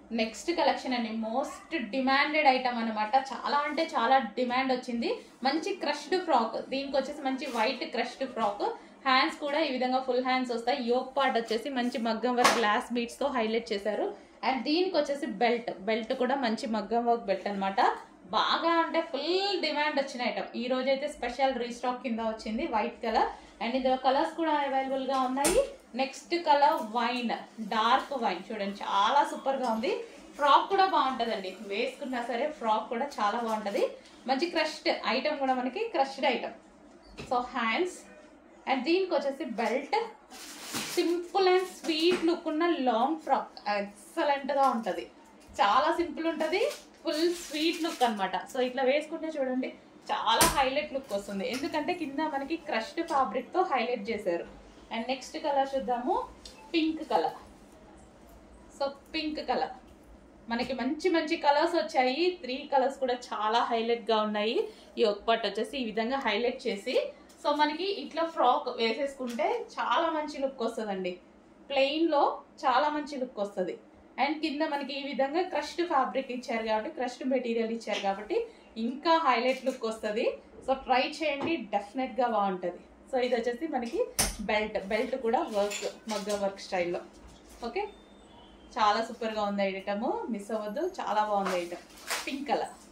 next collection అండి most demanded item అన్నమాట చాలా అంటే చాలా డిమాండ్ వచ్చింది మంచి క్రష్డ్ ఫ్రాక్ దీనికి వచ్చేసి మంచి వైట్ క్రష్డ్ ఫ్రాక్ హ్యాండ్స్ కూడా ఈ విధంగా ఫుల్ హ్యాండ్స్ వస్తాయి యోక్ పార్ట్ వచ్చేసి మంచి మగ్గం వర్క్ గ్లాస్ బీట్స్ తో హైలైట్ చేశారు అండ్ దీనికి వచ్చేసి బెల్ట్ బెల్ట్ కూడా మంచి మగ్గం వర్క్ బెల్ట్ అన్నమాట బాగా అంటే ఫుల్ డిమాండ్ వచ్చిన ఐటమ్ ఈ రోజు అయితే స్పెషల్ రీస్టాక్ కింద వచ్చింది వైట్ కలర్ అండ్ ఇందులో కలర్స్ కూడా అవైలబుల్ గా ఉన్నాయి next colour wine dark wine చూడండి చాలా సూపర్ గా ఉంది ఫ్రాక్ కూడా బాగుంటదండి వేసుకున్నా సరే ఫ్రాక్ కూడా చాలా బాగుంటది మంచి క్రష్డ్ ఐటమ్ కూడా మనకి crushed item so hands and దీనికి వచ్చేసి belt simple and sweet look ఉన్న లాంగ్ ఫ్రాక్ ఎక్సలెంట్ గా ఉంటది చాలా సింపుల్ ఉంటది ఫుల్ స్వీట్ లుక్ అన్నమాట సో ఇట్లా వేసుకుంటే చూడండి చాలా హైలైట్ లుక్ వస్తుంది ఎందుకంటే కింద మనకి క్రష్డ్ ఫ్యాబ్రిక్ తో హైలైట్ చేశారు అండ్ నెక్స్ట్ కలర్ చూద్దాము pink colour so pink colour మనకి మంచి మంచి కలర్స్ వచ్చాయి త్రీ కలర్స్ కూడా చాలా హైలైట్ గా ఉన్నాయి ఈ ఒక పార్ట్ వచ్చేసి ఈ విధంగా హైలైట్ చేసి సో మనకి ఇట్లా ఫ్రాక్ వేసేసుకుంటే చాలా మంచి లుక్ వస్తుందండి ప్లెయిన్ లో చాలా మంచి లుక్ వస్తుంది అండ్ కింద మనకి ఈ విధంగా క్రష్డ్ ఫ్యాబ్రిక్ ఇచ్చారు కాబట్టి క్రష్డ్ మెటీరియల్ ఇచ్చారు కాబట్టి ఇంకా హైలైట్ లుక్ వస్తుంది సో ట్రై చేయండి డెఫినెట్ గా బాగుంటుంది సో ఇది వచ్చేసి మనకి బెల్ట్ బెల్ట్ కూడా వర్క్ మగ్గ వర్క్ స్టైల్లో ఓకే చాలా సూపర్ గా ఉంది ఐటమ్ మిస్ అవ్వద్దు చాలా బాగుంది ఐటమ్ పింక్ కలర్